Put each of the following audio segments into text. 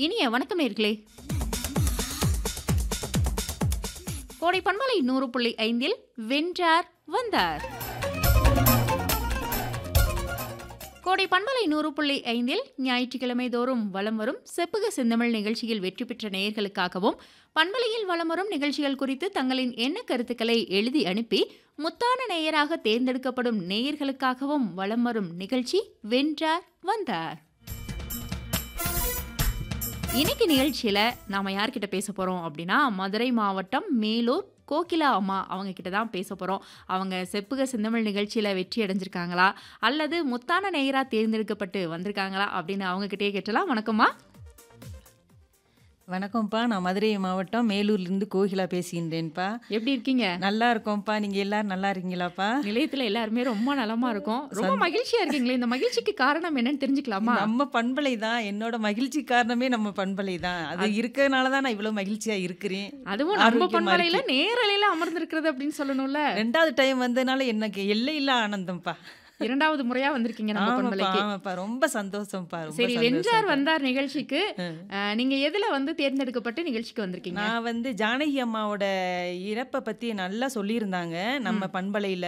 இனிய வணக்கம் நேர்களே கோடை பண்பலை நூறு புள்ளி ஐந்தில் வென்றார் வந்தார் கோடை பண்பலை நூறு புள்ளி ஐந்தில் ஞாயிற்றுக்கிழமை தோறும் வலம் வரும் செப்புக செந்தமிழ் நிகழ்ச்சியில் வெற்றி பெற்ற நேயர்களுக்காகவும் பண்பலையில் வலம் வரும் நிகழ்ச்சிகள் குறித்து தங்களின் எண்ண கருத்துக்களை எழுதி அனுப்பி முத்தான நேயராக தேர்ந்தெடுக்கப்படும் நேயர்களுக்காகவும் வலம் வரும் நிகழ்ச்சி வென்றார் வந்தார் இன்னைக்கு நிகழ்ச்சியில நாம யார்கிட்ட பேச போறோம் அப்படின்னா மதுரை மாவட்டம் மேலூர் கோகிலா அம்மா அவங்க கிட்ட தான் பேச போறோம் அவங்க செப்புக செந்தமிழ் நிகழ்ச்சியில வெற்றி அடைஞ்சிருக்காங்களா அல்லது முத்தான நேயரா தேர்ந்தெடுக்கப்பட்டு வந்திருக்காங்களா அப்படின்னு அவங்க கிட்டே கேட்டலாம் வணக்கம்மா வணக்கம்ப்பா நான் மதுரை மாவட்டம் மேலூர்லேருந்து கோகிலா பேசுகின்றேன்ப்பா எப்படி இருக்கீங்க நல்லா இருக்கோம்ப்பா நீங்கள் எல்லாரும் நல்லா இருக்கீங்களாப்பா நிலையத்துல எல்லாருமே ரொம்ப நலமா இருக்கும் ரொம்ப மகிழ்ச்சியா இருக்கீங்களே இந்த மகிழ்ச்சிக்கு காரணம் என்னன்னு தெரிஞ்சுக்கலாமா நம்ம பண்பலை தான் என்னோட மகிழ்ச்சி காரணமே நம்ம பண்பலை தான் அது இருக்கிறதுனால தான் நான் இவ்வளோ மகிழ்ச்சியாக இருக்கிறேன் அதுவும் நம்ம ஆரோக்கியமா பண்பலையில நேரலையில அமர்ந்திருக்கிறது அப்படின்னு சொல்லணும்ல ரெண்டாவது டைம் வந்ததுனால எனக்கு எல்லையில்லா ஆனந்தம்ப்பா இரண்டாவது முறையா வந்திருக்கீங்க நம்ம ஆமாப்பா பண்பலைக்கு ஆமாப்பா ரொம்ப சந்தோஷம்ப்பா ரொம்ப சரி சந்தோஷம். வென்றார் வந்தார் நிகழ்ச்சிக்கு அஹ், நீங்க எதுல வந்து தேர்ந்தெடுக்கப்பட்டு நிகழ்ச்சிக்கு வந்திருக்கீங்க நான் வந்து ஜானகி அம்மாவோட இறப்பை பற்றி நல்லா சொல்லியிருந்தாங்க நம்ம பண்பலையில்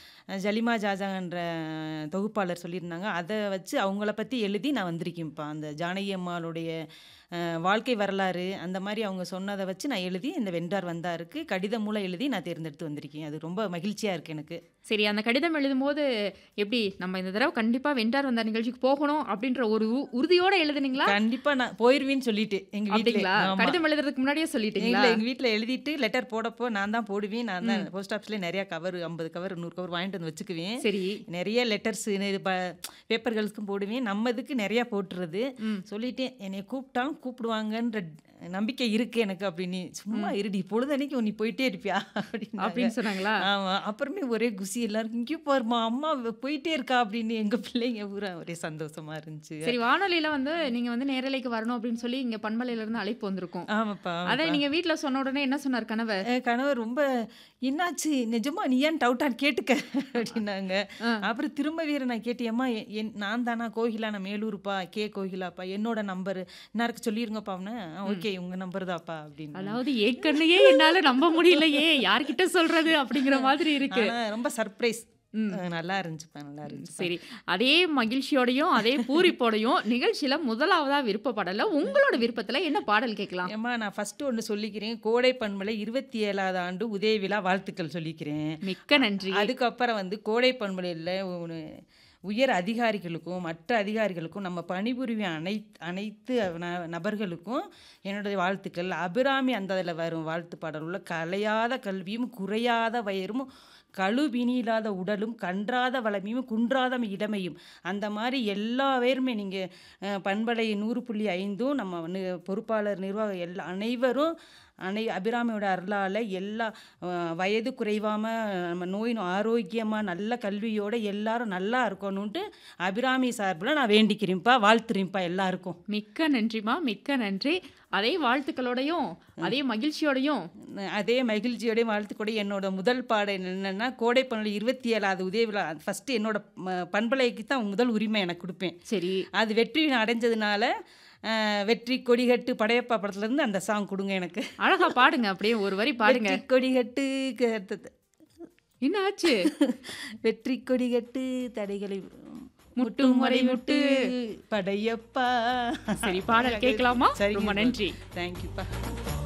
ஜலிமா ஜாஜான்ற தொகுப்பாளர் சொல்லியிருந்தாங்க அதை வச்சு அவங்கள பற்றி எழுதி நான் வந்திருக்கேன்ப்பா அந்த ஜானகி அம்மாளுடைய அஹ், வாழ்க்கை வரலாறு அந்த மாதிரி அவங்க சொன்னதை வச்சு நான் எழுதி இந்த வென்றார் வந்தாருக்கு கடிதம் மூலம் எழுதி நான் தேர்ந்தெடுத்து வந்திருக்கேன் அது ரொம்ப மகிழ்ச்சியாக இருக்குது எனக்கு சரி அந்த கடிதம் எழுதும்போது எப்படி நம்ம இந்த தடவை கண்டிப்பா வென்றார் வந்தார் நிகழ்ச்சிக்கு போகணும் அப்படின்ற ஒரு உ- உறுதியோட எழுதுனீங்களா கண்டிப்பாக நான் போயிடுவேன்னு சொல்லிட்டு எங்கள் வீட்டில் அப்படிங்களா கடிதம் எழுதுறதுக்கு முன்னாடியே சொல்லிட்டீங்களா இல்லை எங்கள் வீட்டில் எழுதிட்டு லெட்டர் போடப்போ நான் தான் போடுவேன் நான் தான் போஸ்ட் ஆஃபீஸில் நிறையா கவர் ஐம்பது கவர் நூறு கவர் வாங்கிட்டு வந்து வச்சுக்குவேன் சரி நிறைய லெட்டர்ஸ் பேப்பர்களுக்கும் போடுவேன் நம்ம இதுக்கு நிறையா போட்டுறது ம். சொல்லிட்டேன் என்னை கூப்பிட்டாலும் கூப்பிடுவாங்கன்ற நம்பிக்கை இருக்கு எனக்கு அப்படின்னு சும்மா இருடி பொழுதன்னைக்கு நீ போயிட்டே இருப்பியா அப்படின்னு அப்படின்னு சொன்னாங்களா ஆமா அப்புறமே ஒரே குசி எல்லாருக்கும் இங்கே பாருமா அம்மா போயிட்டே இருக்கா அப்படின்னு எங்க பிள்ளைங்க பூரா ஒரே சந்தோஷமா இருந்துச்சு சரி வானொலியில வந்து நீங்க வந்து நேரலைக்கு வரணும் அப்படின்னு சொல்லி இங்க பண்பலையில இருந்து அழைப்பு வந்திருக்கும் ஆமாப்பா அதை நீங்க வீட்ல சொன்ன உடனே என்ன சொன்னார் கணவர் என் கணவர் ரொம்ப என்னாச்சு நிஜமா நீ ஏன் டவுட்டான்னு கேட்டுக்க அப்படின்னாங்க அப்புறம் திரும்ப வேற நான் கேட்டியம்மா என் நான் தானா கோகிலா நான் மேலூருப்பா கே கோகிலாப்பா என்னோட நம்பர் இன்னாருக்கு சொல்லிருங்கப்பா ஓகே உங்க நம்பர் தான்ப்பா அப்படின்னு அதாவது ஏற்கனவே என்னால நம்ப முடியலையே யார்கிட்ட சொல்றது அப்படிங்கிற மாதிரி இருக்கு ஆனா ரொம்ப சர்ப்ரைஸ் நல்லா இருந்துச்சுப்பா நல்லா இருந்துச்சு சரி அதே மகிழ்ச்சியோடையும் அதே பூரிப்போடையும் நிகழ்ச்சியில முதலாவதா விருப்பப்படல உங்களோட விருப்பத்துல என்ன பாடல் கேட்கலாம் ஏம்மா நான் ஃபர்ஸ்ட் ஒன்று சொல்லிக்கிறேன் கோடை பண்பலை இருபத்தி ஏழாவது ஆண்டு உதய விழா வாழ்த்துக்கள் சொல்லிக்கிறேன் மிக்க நன்றி அதுக்கப்புறம் வந்து கோடை பண்பலையில் ஒரு உயர் அதிகாரிகளுக்கும் மற்ற அதிகாரிகளுக்கும் நம்ம பணிபுரியும் அனைத்து அனைத்து ந- நபர்களுக்கும் என்னுடைய வாழ்த்துக்கள் அபிராமி அந்த அதில் வரும் வாழ்த்து பாடல் உள்ள கலையாத கல்வியும் குறையாத வயரும் கழுவினி இல்லாத உடலும் கன்றாத வளமையும் குன்றாத இளமையும் அந்த மாதிரி எல்லா பேருமே நீங்கள் பண்பலை நூறு புள்ளி ஐந்தும் நம்ம நி- பொறுப்பாளர் நிர்வாகம் எல்லா அனைவரும் அனை அபிராமியோட அருளால் எல்லா அஹ், வயது குறைவாமல் நம்ம நோய் ஆரோக்கியமாக நல்ல கல்வியோட எல்லாரும் நல்லா இருக்கணுன்ட்டு அபிராமி சார்பில் நான் வேண்டிக்கிறேன்ப்பா வாழ்த்துறேன்ப்பா எல்லாருக்கும் மிக்க நன்றிமா மிக்க நன்றி அதே வாழ்த்துக்களோடையும் அதே மகிழ்ச்சியோடையும் அதே மகிழ்ச்சியோட வாழ்த்துக்கூட என்னோட முதல் பாடம் என்னென்னா கோடை பண்பலை இருபத்தி ஏழாவது உதய விழா ஃபஸ்ட்டு என்னோட ம- பண்பலைக்கு தான் முதல் உரிமை எனக்கு கொடுப்பேன் சரி அது வெற்றி அடைஞ்சதுனால அஹ், வெற்றி கொடிகட்டு படையப்பா படத்துலேருந்து அந்த சாங் கொடுங்க எனக்கு அழகா பாடுங்க அப்படியே ஒரு வரி பாடுங்க வெற்றி கொடிகட்டு க- என்ன ஆச்சு வெற்றி கொடிகட்டு தடைகளை முட்டும் வரை முட்டு. படையப்பா சரி பாடல் கேட்கலாமா ரொம்ப நன்றி தேங்க்யூப்பா